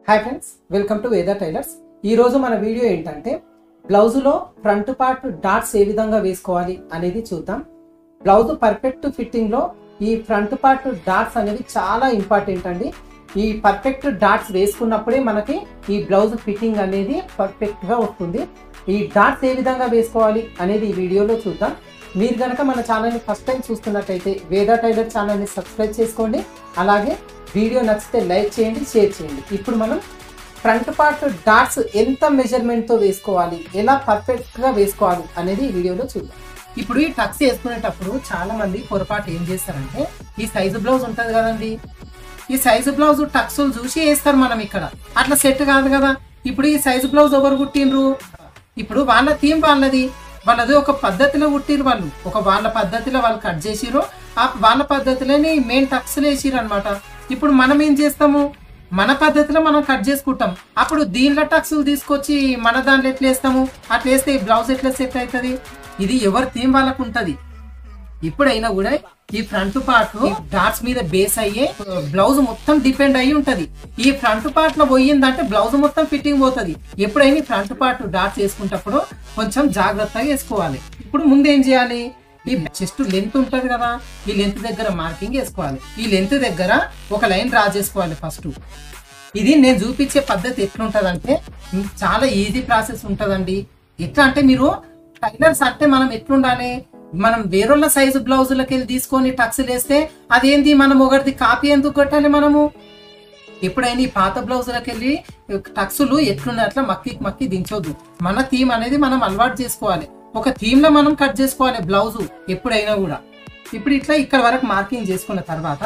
hi friends welcome to Veda tailors ఈ రోజు మన వీడియో ఏంటంటే బ్లౌజులో ఫ్రంట్ పార్ట్ డాట్స్ ఏ విధంగా వేసుకోవాలి అనేది చూద్దాం బ్లౌజ్ పర్ఫెక్ట్ ఫిట్టింగ్ లో ఈ ఫ్రంట్ పార్ట్ డాట్స్ అనేవి చాలా ఇంపార్టెంట్ అండి ఈ పర్ఫెక్ట్ డాట్స్ వేసుకున్నప్పుడే మనకి ఈ బ్లౌజ్ ఫిట్టింగ్ అనేది పర్ఫెక్ట్ గా వస్తుంది ఈ డాట్స్ ఏ విధంగా వేసుకోవాలి అనేది ఈ వీడియోలో చూద్దాం మీరు కనుక మన ఛానల్ని ఫస్ట్ టైం చూస్తున్నట్టయితే వేదా టైలర్ ఛానల్ని సబ్స్క్రైబ్ చేసుకోండి అలాగే వీడియో నచ్చితే లైక్ చేయండి షేర్ చేయండి ఇప్పుడు మనం ఫ్రంట్ పార్ట్ డాట్స్ ఎంత మెజర్మెంట్తో వేసుకోవాలి ఎలా పర్ఫెక్ట్గా వేసుకోవాలి అనేది ఈ వీడియోలో చూద్దాం ఇప్పుడు ఈ టక్స్ వేసుకునేటప్పుడు చాలా మంది పొరపాటు ఏం చేస్తారంటే ఈ సైజు బ్లౌజ్ ఉంటుంది కదండి ఈ సైజు బ్లౌజ్ టక్స్లు చూసి వేస్తారు మనం ఇక్కడ అట్లా సెట్ కాదు కదా ఇప్పుడు ఈ సైజు బ్లౌజ్ ఎవరు కుట్టిండ్రు ఇప్పుడు వాళ్ళ థీమ్ వాళ్ళది వాళ్ళది ఒక పద్ధతిలో కుట్టిరు వాళ్ళు ఒక వాళ్ళ పద్ధతిలో వాళ్ళు కట్ చేసిరు ఆ వాళ్ళ పద్ధతిలోనే మెయిన్ టక్స్లు వేసిరు అనమాట ఇప్పుడు మనం ఏం చేస్తాము మన పద్ధతిలో మనం కట్ చేసుకుంటాం అప్పుడు దీనిలో టక్స్లు తీసుకొచ్చి మన దాంట్లో ఎట్లా వేస్తాము అట్లా వేస్తే ఈ బ్లౌజ్ ఎట్లా సెట్ అవుతుంది ఇది ఎవరి థీమ్ వాళ్ళకు ఉంటది ఇప్పుడైనా కూడా ఈ ఫ్రంట్ పార్ట్ డాట్స్ మీద బేస్ అయ్యే బ్లౌజ్ మొత్తం డిపెండ్ అయ్యి ఉంటది ఈ ఫ్రంట్ పార్ట్ లో పోయిందంటే బ్లౌజ్ మొత్తం ఫిట్టింగ్ పోతుంది ఎప్పుడైనా ఫ్రంట్ పార్ట్ డాట్స్ వేసుకుంటప్పుడు కొంచెం జాగ్రత్తగా వేసుకోవాలి ఇప్పుడు ముందు ఏం చేయాలి ఈ చెస్ట్ లెంత్ ఉంటది కదా ఈ లెంత్ దగ్గర మార్కింగ్ వేసుకోవాలి ఈ లెంత్ దగ్గర ఒక లైన్ డ్రా చేసుకోవాలి ఫస్ట్ ఇది నేను చూపించే పద్ధతి ఎట్లుంటదంటే ఉమ్, చాలా ఈజీ ప్రాసెస్ ఉంటదండి ఎట్లా అంటే మీరు టైలర్స్ అంటే మనం ఎట్లుండాలి మనం వేరొల్ల సైజు బ్లౌజులకి వెళ్ళి తీసుకొని టక్స్ వేస్తే అదేంది మనం ఒకటిది కాపీ ఎందుకు కొట్టాలి మనము ఎప్పుడైనా ఈ పాత బ్లౌజులకి వెళ్ళి టక్సులు ఎట్లున్నాయి అట్లా మక్కి మక్కి దించొద్దు మన థీమ్ అనేది మనం అలవాటు చేసుకోవాలి ఒక థీమ్ లో మనం కట్ చేసుకోవాలి బ్లౌజు ఎప్పుడైనా కూడా ఇప్పుడు ఇట్లా ఇక్కడ వరకు మార్కింగ్ చేసుకున్న తర్వాత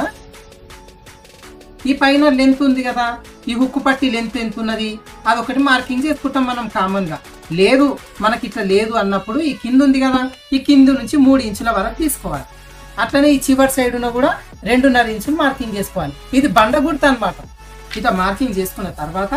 ఈ పైన లెంత్ ఉంది కదా ఈ హుక్కు పట్టి లెంత్ ఎంత ఉన్నది అదొకటి మార్కింగ్ చేసుకుంటాం మనం కామన్ గా లేదు మనకి ఇట్లా లేదు అన్నప్పుడు ఈ కింద ఉంది కదా ఈ కింద నుంచి మూడు ఇంచుల వరకు తీసుకోవాలి అట్లనే ఈ చివరి సైడ్ కూడా రెండున్నర ఇంచులు మార్కింగ్ చేసుకోవాలి ఇది బండ గుర్తు అనమాట ఇట్లా మార్కింగ్ చేసుకున్న తర్వాత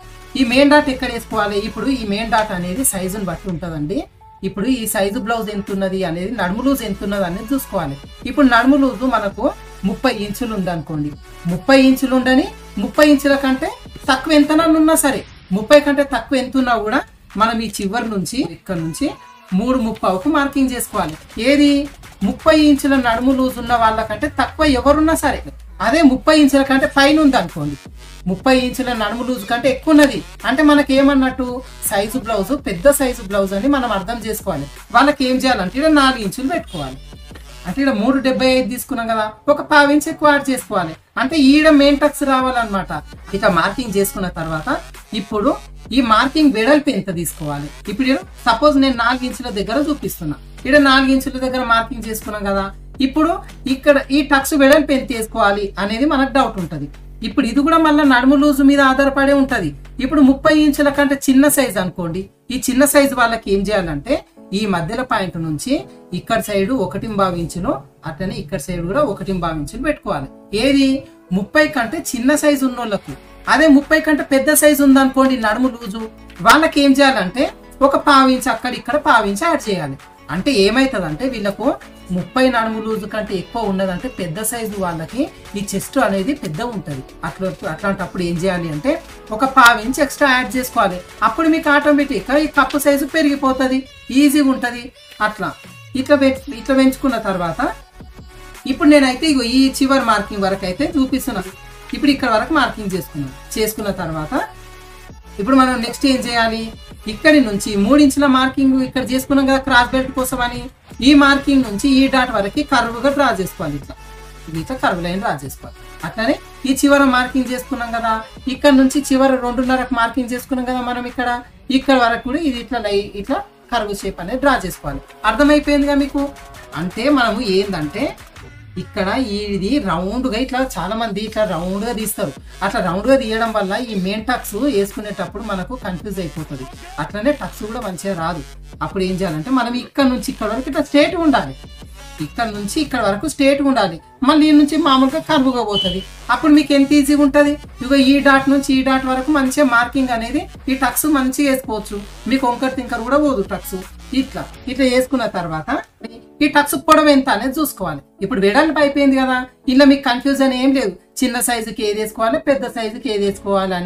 ఈ మెయిన్ డాట్ ఎక్కడ వేసుకోవాలి ఇప్పుడు ఈ మెయిన్ డాట్ అనేది సైజుని బట్టి ఉంటుందండి ఇప్పుడు ఈ సైజు బ్లౌజ్ ఎంత ఉన్నది అనేది నడుము లూజ్ ఎంత ఉన్నది అనేది చూసుకోవాలి ఇప్పుడు నడుము లూజు మనకు ముప్పై ఇంచులు ఉందనుకోండి ముప్పై ఇంచులు ఉండని ముప్పై ఇంచుల కంటే తక్కువ ఎంతనన్నా ఉన్నా సరే ముప్పై కంటే తక్కువ ఎంత ఉన్నా కూడా మనం ఈ చివరి నుంచి ఇక్కడ నుంచి మూడు ముప్పావుకు మార్కింగ్ చేసుకోవాలి ఏది ముప్పై ఇంచుల నడుము లూజ్ ఉన్న వాళ్ళకంటే తక్కువ ఎవరున్నా సరే అదే ముప్పై ఇంచుల కంటే పైన ఉంది అనుకోండి ముప్పై ఇంచుల నడుము లూజ్ కంటే ఎక్కువ ఉన్నది అంటే మనకి ఏమన్నట్టు సైజు బ్లౌజ్ పెద్ద సైజు బ్లౌజ్ అని మనం అర్థం చేసుకోవాలి వాళ్ళకి ఏం చేయాలంటే ఇక్కడ నాలుగు ఇంచులు పెట్టుకోవాలి అంటే ఇక్కడ మూడు డెబ్బై ఐదు తీసుకున్నాం కదా ఒక పావు ఇంచ్ ఎక్కువ యాడ్ చేసుకోవాలి అంటే ఈడ మెయిన్ టక్స్ రావాలన్నమాట ఇక మార్కింగ్ చేసుకున్న తర్వాత ఇప్పుడు ఈ మార్కింగ్ వెడల్పు ఎంత తీసుకోవాలి ఇప్పుడు సపోజ్ నేను నాలుగు ఇంచుల దగ్గర చూపిస్తున్నా ఇక్కడ నాలుగు ఇంచుల దగ్గర మార్కింగ్ చేసుకున్నాం కదా ఇప్పుడు ఇక్కడ ఈ టక్స్ వెడల్పు ఎంత వేసుకోవాలి అనేది మనకు డౌట్ ఉంటది ఇప్పుడు ఇది కూడా మళ్ళీ నడుము లూజు మీద ఆధారపడే ఉంటది ఇప్పుడు ముప్పై ఇంచుల కంటే చిన్న సైజ్ అనుకోండి ఈ చిన్న సైజు వాళ్ళకి ఏం చేయాలంటే ఈ మధ్యలో పాయింట్ నుంచి ఇక్కడ సైడ్ ఒకటి భావించును అట్లనే ఇక్కడ సైడ్ కూడా ఒకటి భావించును పెట్టుకోవాలి ఏది ముప్పై కంటే చిన్న సైజు ఉన్నోళ్ళకు అదే ముప్పై కంటే పెద్ద సైజు ఉందనుకోండి నడుము లూజు వాళ్ళకి ఏం చేయాలంటే ఒక పావించి అక్కడ ఇక్కడ పావించి యాడ్ చేయాలి అంటే ఏమైతుందంటే వీళ్ళకు ముప్పై నడుము లూజు కంటే ఎక్కువ ఉన్నదంటే పెద్ద సైజు వాళ్ళకి ఈ చెస్ట్ అనేది పెద్ద ఉంటది అట్లా అట్లాంటప్పుడు ఏం చేయాలి అంటే ఒక పావించి ఎక్స్ట్రా యాడ్ చేసుకోవాలి అప్పుడు మీకు ఆటోమేటిక్గా ఈ కప్పు సైజు పెరిగిపోతుంది ఈజీగా ఉంటది అట్లా ఇట్లా పె- ఇట్లా పెంచుకున్న తర్వాత ఇప్పుడు నేనైతే ఇగో ఈ చివరి మార్కింగ్ వరకు అయితే చూపిస్తున్నాను ఇప్పుడు ఇక్కడ వరకు మార్కింగ్ చేసుకున్నాను చేసుకున్న తర్వాత ఇప్పుడు మనం నెక్స్ట్ ఏం చేయాలి ఇక్కడి నుంచి మూడించుల మార్కింగ్ ఇక్కడ చేసుకున్నాం కదా క్రాస్ బెల్ట్ కోసం అని ఈ మార్కింగ్ నుంచి ఈ డాట్ వరకు కర్వ్గా డ్రా చేసుకోవాలి ఇట్లా ఇది ఇట్లా కర్వ్ లైన్ డ్రా చేసుకోవాలి అట్లనే ఈ చివర మార్కింగ్ చేసుకున్నాం కదా ఇక్కడ నుంచి చివర రెండున్నరకు మార్కింగ్ చేసుకున్నాం కదా మనం ఇక్కడ ఇక్కడ వరకు కూడా ఇది ఇట్లా లై ఇట్లా కర్వ్ షేప్ అనేది డ్రా చేసుకోవాలి అర్థమైపోయిందిగా మీకు అంటే మనము ఏందంటే ఇక్కడ ఇది రౌండ్ గా ఇట్లా చాలా మంది ఇట్లా రౌండ్ గా తీస్తారు అట్లా రౌండ్ గా తీయడం వల్ల ఈ మెయిన్ టక్స్ వేసుకునేటప్పుడు మనకు కన్ఫ్యూజ్ అయిపోతుంది అట్లనే టక్స్ కూడా మంచిగా రాదు అప్పుడు ఏం చేయాలంటే మనం ఇక్కడ నుంచి ఇక్కడ వరకు ఇట్లా స్ట్రేట్ ఉండాలి ఇక్కడ నుంచి ఇక్కడ వరకు స్ట్రేట్ ఉండాలి మళ్ళీ ఈ నుంచి మామూలుగా కర్వ్గా పోతుంది అప్పుడు మీకు ఎంత ఈజీగా ఉంటుంది ఇక ఈ డాట్ నుంచి ఈ డాట్ వరకు మంచిగా మార్కింగ్ అనేది ఈ టక్స్ మంచిగా వేసుకోవచ్చు మీకు వంకర్ తింకర్ కూడా పోదు టక్స్ ఇట్లా ఇట్లా వేసుకున్న తర్వాత ఈ టక్స్ పొడవు ఎంత అనేది చూసుకోవాలి ఇప్పుడు వెడల్పు అయిపోయింది కదా ఇలా మీకు కన్ఫ్యూజన్ ఏం లేదు చిన్న సైజుకి ఏది వేసుకోవాలి పెద్ద సైజుకి ఏది వేసుకోవాలి అనేది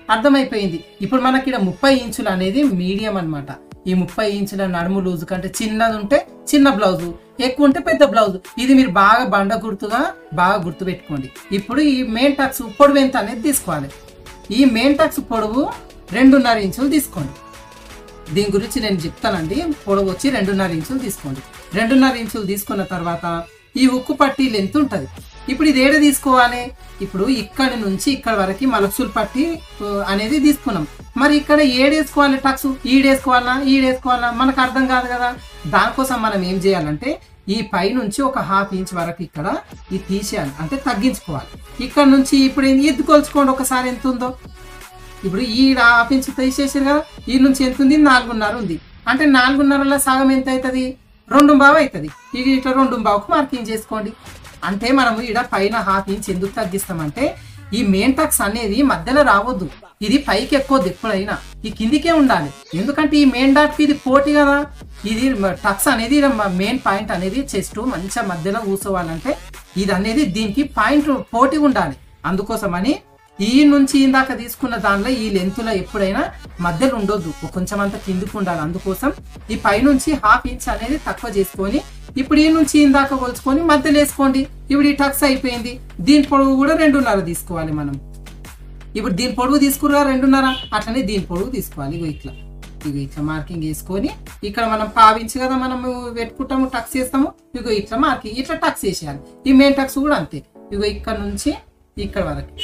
అర్థమైపోయింది ఇప్పుడు మనకి ఇక్కడ ముప్పై ఇంచులు అనేది మీడియం అన్నమాట ఈ ముప్పై ఇంచుల నడుము లూజు కంటే చిన్నది ఉంటే చిన్న బ్లౌజు ఎక్కువ ఉంటే పెద్ద బ్లౌజు ఇది మీరు బాగా బండ గుర్తుగా బాగా గుర్తు పెట్టుకోండి ఇప్పుడు ఈ మెయిన్ టక్స్ పొడవు ఎంత అనేది తీసుకోవాలి ఈ మెయిన్ టక్స్ పొడవు రెండున్నర ఇంచులు తీసుకోండి దీని గురించి నేను చెప్తానండి పొడవు వచ్చి రెండున్నర ఇంచులు తీసుకోండి రెండున్నర ఇంచులు తీసుకున్న తర్వాత ఈ ఉక్కు పట్టీ లెంత్ ఉంటుంది ఇప్పుడు ఇది ఏడ తీసుకోవాలి ఇప్పుడు ఇక్కడి నుంచి ఇక్కడ వరకు మలక్సులు పట్టి ఆ, అనేది తీసుకున్నాం మరి ఇక్కడ ఏడేసుకోవాలి టక్స్ ఈడేసుకోవాలా ఈడేసుకోవాలా మనకు అర్థం కాదు కదా దానికోసం మనం ఏం చేయాలంటే ఈ పై నుంచి ఒక హాఫ్ ఇంచ్ వరకు ఇక్కడ ఇది తీసేయాలి అంటే తగ్గించుకోవాలి ఇక్కడ నుంచి ఇప్పుడు ఎద్దు కొలుచుకోండి ఒకసారి ఎంత ఉందో ఇప్పుడు ఈ హాఫ్ ఇంచ్ తీసేసారు కదా ఈ నుంచి ఎంత ఉంది నాలుగున్నర ఉంది అంటే నాలుగున్నరలో సగం ఎంత అవుతుంది రెండు బావు అవుతుంది ఇక ఇట్లా రెండు బావుకు మార్కింగ్ చేసుకోండి అంటే మనము ఇక్కడ పైన హాఫ్ ఇంచ్ ఎందుకు తగ్గిస్తామంటే ఈ మెయిన్ టక్స్ అనేది మధ్యలో రావద్దు ఇది పైకి ఎక్కువద్దు ఎప్పుడైనా ఈ కిందికే ఉండాలి ఎందుకంటే ఈ మెయిన్ డాట్ ఇది పోటీ కదా ఇది టక్స్ అనేది మెయిన్ పాయింట్ అనేది చెస్ట్ మంచిగా మధ్యలో కూర్చోవాలంటే ఇది అనేది దీనికి పాయింట్ పోటీ ఉండాలి అందుకోసమని ఈ నుంచి ఇందాక తీసుకున్న దానిలో ఈ లెంత్లో ఎప్పుడైనా మధ్యలో ఉండొద్దు ఒక కొంచెం అంత కిందికి ఉండాలి అందుకోసం ఈ పైనుంచి హాఫ్ ఇంచ్ అనేది తక్కువ చేసుకొని ఇప్పుడు ఈ నుంచి ఇందాక కొలుచుకొని మధ్యలో వేసుకోండి ఇప్పుడు ఈ టక్స్ అయిపోయింది దీని పొడవు కూడా రెండున్నర తీసుకోవాలి మనం ఇప్పుడు దీని పొడవు తీసుకురా రెండున్నర అట్లనే దీని పొడవు తీసుకోవాలి ఇగో ఇట్లా ఇగో ఇట్లా మార్కింగ్ వేసుకొని ఇక్కడ మనం పావించి కదా మనము పెట్టుకుంటాము టక్స్ చేస్తాము ఇగో ఇట్లా మార్కింగ్ ఇట్లా టక్స్ వేసేయాలి ఈ మెయిన్ టక్స్ కూడా అంతే ఇగో ఇక్కడ నుంచి ఇక్కడ వరకు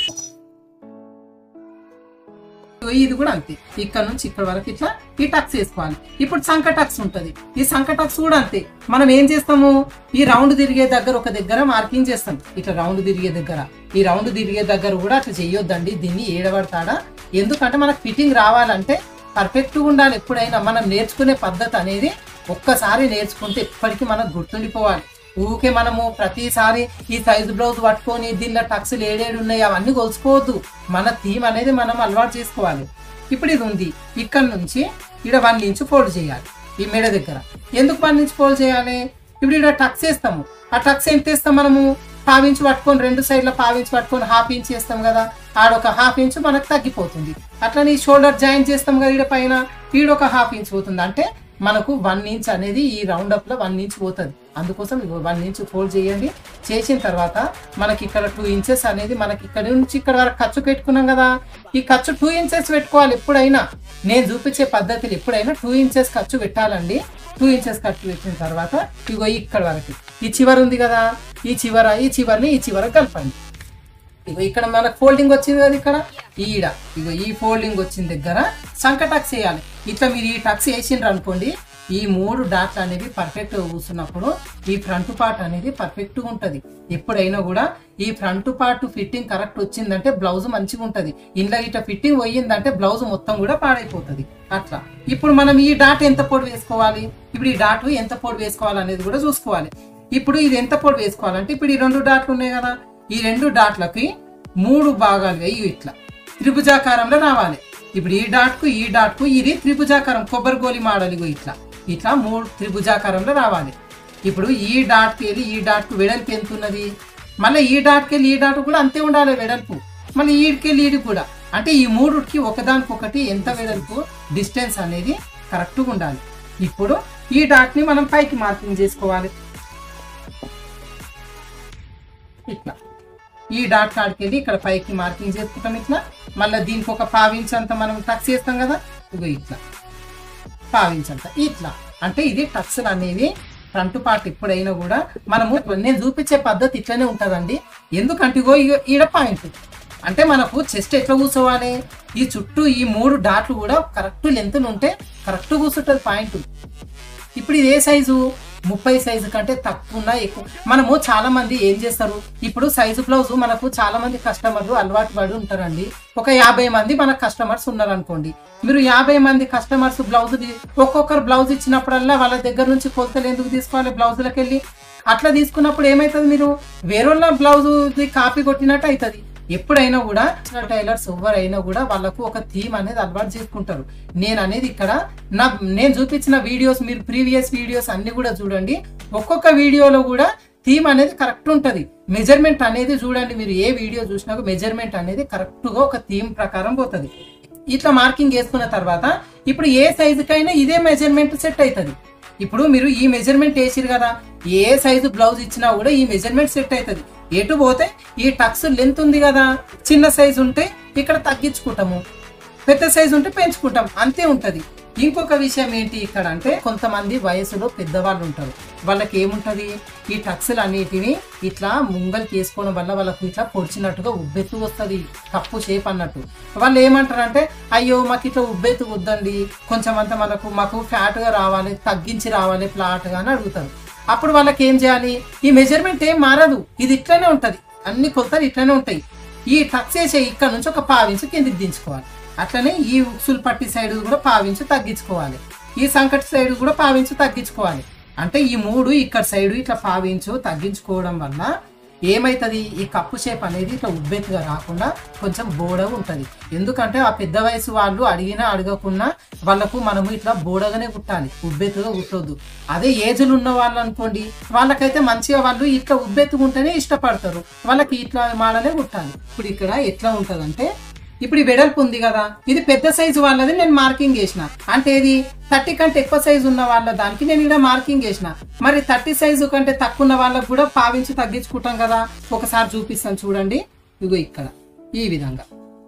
ఇగో ఇది కూడా అంతే ఇక్కడ నుంచి ఇక్కడ వరకు ఇట్లా ఈ టక్స్ వేసుకోవాలి ఇప్పుడు సంక టక్స్ ఉంటది ఈ సంక టక్స్ కూడా అంతే మనం ఏం చేస్తాము ఈ రౌండ్ తిరిగే దగ్గర ఒక దగ్గర మార్కింగ్ చేస్తాం ఇట్లా రౌండ్ తిరిగే దగ్గర ఈ రౌండ్ తిరిగే దగ్గర కూడా అట్లా చెయ్యొద్దండి దీన్ని ఏడబడతాడా ఎందుకంటే మనకు ఫిట్టింగ్ రావాలంటే పర్ఫెక్ట్గా ఉండాలి ఎప్పుడైనా మనం నేర్చుకునే పద్ధతి అనేది ఒక్కసారి నేర్చుకుంటే ఎప్పటికీ మనకు గుర్తుండిపోవాలి ఊకే మనము ప్రతిసారి ఈ సైజు బ్లౌజ్ పట్టుకొని దీనిలో టక్స్లు ఏడేడు ఉన్నాయి అవన్నీ కొలుసుకోవద్దు మన థీమ్ అనేది మనం అలవాటు చేసుకోవాలి ఇప్పుడు ఇది ఉంది ఇక్కడ నుంచి ఇక్కడ వన్ ఇంచ్ ఫోల్డ్ చేయాలి ఈ మెడ దగ్గర ఎందుకు వన్ ఇంచ్ ఫోల్డ్ చేయాలి ఇప్పుడు ఇక్కడ టక్స్ వేస్తాము ఆ టక్స్ ఎంత వేస్తాం మనము పావించి పట్టుకొని రెండు సైడ్ల పావించి పట్టుకొని హాఫ్ ఇంచ్ చేస్తాం కదా ఆడొక హాఫ్ ఇంచ్ మనకు తగ్గిపోతుంది అట్లనే ఈ షోల్డర్ జాయిన్ చేస్తాం కదా ఈడ పైన ఈడొక హాఫ్ ఇంచ్ పోతుంది అంటే మనకు వన్ ఇంచ్ అనేది ఈ రౌండ్ అప్ లో వన్ ఇంచ్ పోతుంది అందుకోసం వన్ ఇంచ్ ఫోల్డ్ చేయండి చేసిన తర్వాత మనకి ఇక్కడ టూ ఇంచెస్ అనేది మనకి ఇక్కడ నుంచి ఇక్కడ వరకు ఖర్చు పెట్టుకున్నాం కదా ఈ ఖర్చు టూ ఇంచెస్ పెట్టుకోవాలి ఎప్పుడైనా నేను చూపించే పద్ధతులు ఎప్పుడైనా టూ ఇంచెస్ ఖర్చు పెట్టాలండి టూ ఇంచెస్ ఖర్చు పెట్టిన తర్వాత ఇగో ఇక్కడ వరకు ఈ చివర ఉంది కదా ఈ చివర ఈ చివరిని ఈ చివర కలపండి ఇగో ఇక్కడ మనకు ఫోల్డింగ్ వచ్చింది కదా ఇక్కడ ఈడ ఇగో ఈ ఫోల్డింగ్ వచ్చిన దగ్గర సంక టక్స్ వేయాలి ఇట్లా మీరు ఈ టక్స్ వేసిండ్రు అనుకోండి ఈ మూడు డాట్లు అనేవి పర్ఫెక్ట్ గా కూర్చున్నప్పుడు ఈ ఫ్రంట్ పార్ట్ అనేది పర్ఫెక్ట్ గా ఉంటది ఎప్పుడైనా కూడా ఈ ఫ్రంట్ పార్ట్ ఫిట్టింగ్ కరెక్ట్ వచ్చిందంటే బ్లౌజ్ మంచిగా ఉంటది ఇంట్లో ఇట్లా ఫిట్టింగ్ పోయిందంటే బ్లౌజ్ మొత్తం కూడా పాడైపోతుంది అట్లా ఇప్పుడు మనం ఈ డాట్ ఎంత పొడి వేసుకోవాలి ఇప్పుడు ఈ డాట్ ఎంత పొడి వేసుకోవాలి అనేది కూడా చూసుకోవాలి ఇప్పుడు ఇది ఎంత పొడి వేసుకోవాలంటే ఇప్పుడు ఈ రెండు డాట్లు ఉన్నాయి కదా ఈ రెండు డాట్లకి మూడు భాగాలు అయ్యి ఇట్లా త్రిభుజాకారంలో రావాలి ఇప్పుడు ఈ డాట్కు ఈ డాట్కు ఇది త్రిభుజాకారం కొబ్బరి గోలి మాడలి ఇగో ఇట్లా ఇట్లా మూడు త్రిభుజాకారంలో రావాలి ఇప్పుడు ఈ డాట్కి వెళ్ళి ఈ డాట్కు వెడల్పు ఎంత ఉన్నది మళ్ళీ ఈ డాట్కి వెళ్ళి ఈ డాట్ కూడా అంతే ఉండాలి వెడల్పు మళ్ళీ ఈడికి వెళ్ళి ఈడికి కూడా అంటే ఈ మూడుకి ఒకదానికొకటి ఎంత వెడల్పు డిస్టెన్స్ అనేది కరెక్ట్గా ఉండాలి ఇప్పుడు ఈ డాట్ని మనం పైకి మార్కింగ్ చేసుకోవాలి ఇట్లా ఈ డాట్ కాడికి వెళ్ళి ఇక్కడ పైకి మార్కింగ్ చేసుకుంటాం ఇట్లా మళ్ళీ దీనికి ఒక పావించ్ అంత మనం టక్స్ చేస్తాం కదా ఇగో ఇట్లా పావించ్ అంత ఇట్లా అంటే ఇది టక్స్ అనేవి ఫ్రంట్ పార్ట్ ఎప్పుడైనా కూడా మనము నేను చూపించే పద్ధతి ఇట్లనే ఉంటుందండి ఎందుకంటే ఇగో ఇగో ఈడ పాయింట్ అంటే మనకు చెస్ట్ ఎట్లా కూర్చోవాలి ఈ చుట్టూ ఈ మూడు డాట్లు కూడా కరెక్ట్ లెంత్ ఉంటే కరెక్ట్ కూర్చుంటుంది పాయింట్ ఇప్పుడు ఇది ఏ సైజు ముప్పై సైజు కంటే తక్కువ ఉన్నా ఎక్కువ మనము చాలా మంది ఏం చేస్తారు ఇప్పుడు సైజు బ్లౌజ్ మనకు చాలా మంది కస్టమర్లు అలవాటు పడి ఉంటారండి ఒక యాభై మంది మన కస్టమర్స్ ఉన్నారు అనుకోండి మీరు యాభై మంది కస్టమర్స్ బ్లౌజ్ ఒక్కొక్కరు బ్లౌజ్ ఇచ్చినప్పుడల్లా వాళ్ళ దగ్గర నుంచి కొలతలు ఎందుకు తీసుకోవాలి బ్లౌజులకు వెళ్ళి అట్లా తీసుకున్నప్పుడు ఏమవుతుంది మీరు వేరే బ్లౌజ్ కాపీ కొట్టినట్టు అవుతుంది ఎప్పుడైనా కూడా టైలర్స్ ఎవరైనా కూడా వాళ్ళకు ఒక థీమ్ అనేది అలవాటు చేసుకుంటారు నేను అనేది ఇక్కడ నా నేను చూపించిన వీడియోస్ మీరు ప్రీవియస్ వీడియోస్ అన్ని కూడా చూడండి ఒక్కొక్క వీడియోలో కూడా థీమ్ అనేది కరెక్ట్ ఉంటుంది మెజర్మెంట్ అనేది చూడండి మీరు ఏ వీడియో చూసినా మెజర్మెంట్ అనేది కరెక్ట్గా ఒక థీమ్ ప్రకారం పోతుంది ఇట్లా మార్కింగ్ వేసుకున్న తర్వాత ఇప్పుడు ఏ సైజుకైనా ఇదే మెజర్మెంట్ సెట్ అవుతుంది ఇప్పుడు మీరు ఈ మెజర్మెంట్ వేసిరు కదా ఏ సైజు బ్లౌజ్ ఇచ్చినా కూడా ఈ మెజర్మెంట్ సెట్ అవుతుంది ఎటు పోతే ఈ టక్స్ లెంత్ ఉంది కదా చిన్న సైజు ఉంటే ఇక్కడ తగ్గించుకుంటాము పెద్ద సైజు ఉంటే పెంచుకుంటాం అంతే ఉంటది ఇంకొక విషయం ఏంటి ఇక్కడ అంటే కొంతమంది వయసులో పెద్దవాళ్ళు ఉంటారు వాళ్ళకి ఏముంటది ఈ టక్స్లు అన్నిటిని ఇట్లా ముంగలికి వేసుకోవడం వల్ల వాళ్ళకు ఇట్లా పొడిచినట్టుగా ఉబ్బెత్తు వస్తుంది కప్పు షేప్ అన్నట్టు వాళ్ళు ఏమంటారంటే అయ్యో మాకు ఇట్లా ఉబ్బెత్తు వద్దండి కొంచెం అంతా మనకు మాకు ఫ్యాట్గా రావాలి తగ్గించి రావాలి ఫ్లాట్గా అని అడుగుతారు అప్పుడు వాళ్ళకి ఏం చేయాలి ఈ మెజర్మెంట్ ఏం మారదు ఇది ఇట్లనే ఉంటది అన్ని కొలతలు ఇట్లనే ఉంటాయి ఈ టక్స్ వేసే ఇక్కడ నుంచి ఒక పావించి కిందికి దించుకోవాలి అట్లనే ఈ ఉక్సులు పట్టి సైడ్ కూడా పావించి తగ్గించుకోవాలి ఈ సంకటి సైడ్ కూడా పావించి తగ్గించుకోవాలి అంటే ఈ మూడు ఇక్కడ సైడ్ ఇట్లా పావించు తగ్గించుకోవడం వల్ల ఏమైతుంది ఈ కప్పు షేప్ అనేది ఇట్లా ఉబ్బెత్తుగా రాకుండా కొంచెం బోడగా ఉంటుంది ఎందుకంటే ఆ పెద్ద వయసు వాళ్ళు అడిగినా అడగకున్నా వాళ్ళకు మనము ఇట్లా బోడగానే కుట్టాలి ఉబ్బెత్తుగా కుట్టొద్దు అదే ఏజ్లు ఉన్న వాళ్ళు అనుకోండి వాళ్ళకైతే మంచిగా వాళ్ళు ఇట్లా ఉబ్బెత్తుకుంటేనే ఇష్టపడతారు వాళ్ళకి ఇట్లా మాడలే కుట్టాలి ఇప్పుడు ఇక్కడ ఎట్లా ఉంటదంటే ఇప్పుడు ఈ వెడల్పు ఉంది కదా ఇది పెద్ద సైజు వాళ్ళది నేను మార్కింగ్ చేసిన అంటే ఇది థర్టీ కంటే ఎక్కువ సైజు ఉన్న వాళ్ళ దానికి నేను ఇక్కడ మార్కింగ్ చేసిన మరి థర్టీ సైజు కంటే తక్కువ ఉన్న వాళ్ళకు కూడా పావించి తగ్గించుకుంటాం కదా ఒకసారి చూపిస్తాను చూడండి ఇగో ఇక్కడ ఈ విధంగా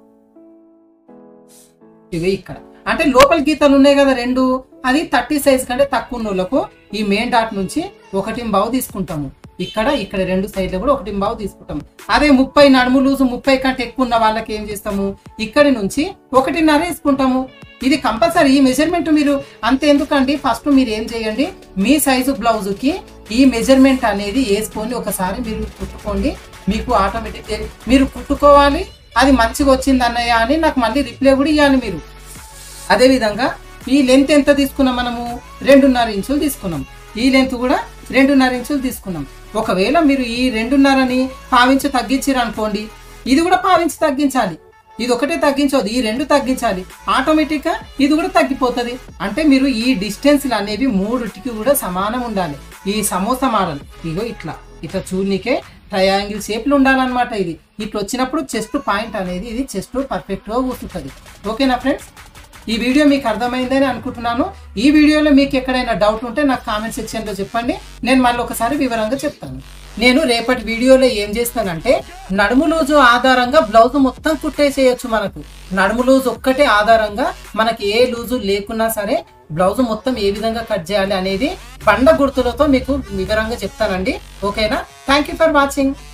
ఇగో ఇక్కడ అంటే లోపల గీతలు ఉన్నాయి కదా రెండు అది థర్టీ సైజ్ కంటే తక్కువ ఉన్న వాళ్ళకు ఈ మెయిన్ డాట్ నుంచి ఒకటి బావు తీసుకుంటాము ఇక్కడ ఇక్కడ రెండు సైడ్లు కూడా ఒకటి బావు తీసుకుంటాము అదే ముప్పై నడుము లూజు ముప్పై కంటే ఎక్కువ ఉన్న వాళ్ళకి ఏం చేస్తాము ఇక్కడి నుంచి ఒకటిన్నర వేసుకుంటాము ఇది కంపల్సరీ ఈ మెజర్మెంట్ మీరు అంతే ఎందుకండి ఫస్ట్ మీరు ఏం చేయండి మీ సైజు బ్లౌజుకి ఈ మెజర్మెంట్ అనేది వేసుకొని ఒకసారి మీరు కుట్టుకోండి మీకు ఆటోమేటిక్ మీరు కుట్టుకోవాలి అది మంచిగా వచ్చింది అన్నయ్య అని నాకు మళ్ళీ రిప్లై కూడా ఇవ్వాలి మీరు అదేవిధంగా ఈ లెంత్ ఎంత తీసుకున్నాం మనము రెండున్నర ఇంచులు తీసుకున్నాం ఈ లెంత్ కూడా రెండున్నర ఇంచులు తీసుకున్నాం ఒకవేళ మీరు ఈ రెండున్నరని పావించి తగ్గించారు అనుకోండి ఇది కూడా పావించి తగ్గించాలి ఇది ఒకటే తగ్గించవద్దు ఈ రెండు తగ్గించాలి ఆటోమేటిక్గా ఇది కూడా తగ్గిపోతుంది అంటే మీరు ఈ డిస్టెన్స్లు అనేవి మూడుటికి కూడా సమానం ఉండాలి ఈ సమోసా మోడల్ ఇగో ఇట్లా ఇట్లా చూడనీకే ట్రయాంగిల్ షేప్లు ఉండాలన్నమాట ఇది ఇట్లా వచ్చినప్పుడు చెస్ట్ పాయింట్ అనేది ఇది చెస్ట్ పర్ఫెక్ట్గా కూర్చుంటుంది ఓకేనా ఫ్రెండ్స్ ఈ వీడియో మీకు అర్థమైందని అనుకుంటున్నాను ఈ వీడియోలో మీకు ఎక్కడైనా డౌట్ ఉంటే నాకు కామెంట్ సెక్షన్లో చెప్పండి నేను మళ్ళీ ఒకసారి వివరంగా చెప్తాను నేను రేపటి వీడియోలో ఏం చేస్తానంటే నడుము లూజు ఆధారంగా బ్లౌజ్ మొత్తం కుట్టేసేయచ్చు మనకు నడుము లూజు ఒక్కటే ఆధారంగా మనకి ఏ లూజు లేకున్నా సరే బ్లౌజ్ మొత్తం ఏ విధంగా కట్ చేయాలి అనేది బండ గుర్తులతో మీకు వివరంగా చెప్తానండి ఓకేనా థ్యాంక్ యూ ఫర్ వాచింగ్